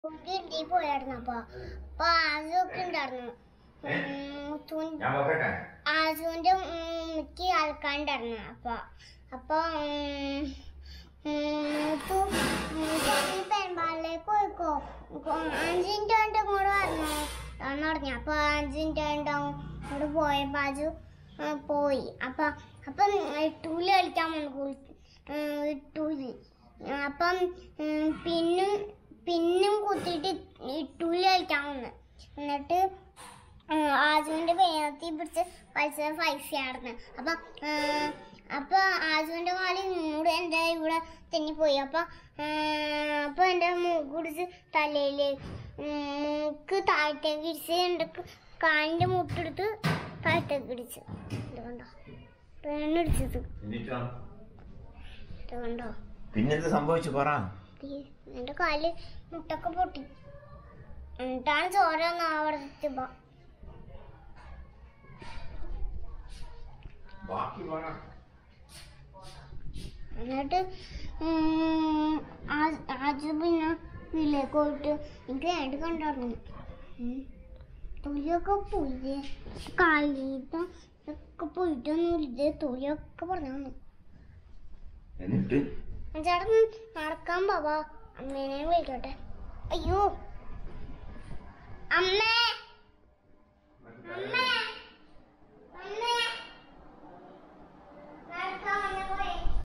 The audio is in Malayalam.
വീട്ടിൽ പോയായിരുന്നു അപ്പൊ അപ്പൊ ആദ്യമൊക്കെ ഉണ്ടായിരുന്നു ഉം, തുൻ- ഞാൻ നോക്കട്ടെ ആസുവിന്റെ മിക്ക ആൾക്കാരുണ്ടായിരുന്നു അപ്പൊ അപ്പൊ ഉം, ഉം, തു- ഉം, ഈ പെരുമ്പാളിലേക്ക് പോയിക്കോ അഞ്ച് മിനിറ്റ് കൊണ്ട് ഇങ്ങോട്ട് വരണോ എന്ന് പറഞ്ഞു അപ്പൊ അഞ്ച് മിനിറ്റ് കൊണ്ട് അങ്ങോട്ട് പോയപ്പോ അജു ആ, പോയി അപ്പൊ അപ്പം ഇട്ടൂല് കളിക്കാൻ വന്നു ഇട്ടൂല് അപ്പം ഉം, പിന്നും പിന്നും കുത്തിയിട്ട് ഇട്ടൂല് കളിക്കാൻ വന്നു എന്നിട്ട് ആജുവിന്റെ പേരത്തി പിടിച്ച് പൈസ പൈസ ആയിരുന്നു അപ്പൊ ആ, അപ്പൊ ആജുവിന്റെ കാലിൽ മൂട് എന്റെ ഇവിടെ തെന്നിപ്പോയി അപ്പൊ ആ, അപ്പൊ എന്റെ മൂക്ക് പിടിച്ച് തലയില് ഉം, മൂക്ക് താഴത്തേക്ക് ഇടിച്ച് എന്റെ ക- കാലിന്റെ മുട്ടെടുത്ത് താഴത്തേക്ക് ഇടിച്ച് ഇത് കണ്ടോ പെണ്ണിടിച്ചത് എന്നിട്ടോ ഇത് കണ്ടോ പിന്നെന്ത് സംഭവിച്ചു പറ ഈ എന്റെ കാല് മുട്ടൊക്കെ പൊട്ടി എന്നിട്ടാണ് ചോര നാവർത്തിപ്പോ ബാക്കി പറ എന്നിട്ട് ഉം, ആ- ആദ്യം പിന്നെ വീട്ടിലേക്ക് പോയിട്ട് എനിക്ക് നേരിട്ട് കണ്ടായിരുന്നു ഉം. തൊലിയൊക്കെ പോയി കാലിത്ത ഒക്കെ പോയിട്ടൊന്നും ഇത് തൊലിയൊക്കെ പറഞ്ഞു എന്നിട്ട് ചേട്ടൻ നടക്കാൻ പോവാ അമ്മേനെ വിളിക്കട്ടെ അയ്യോ അമ്മേ അമ്മേ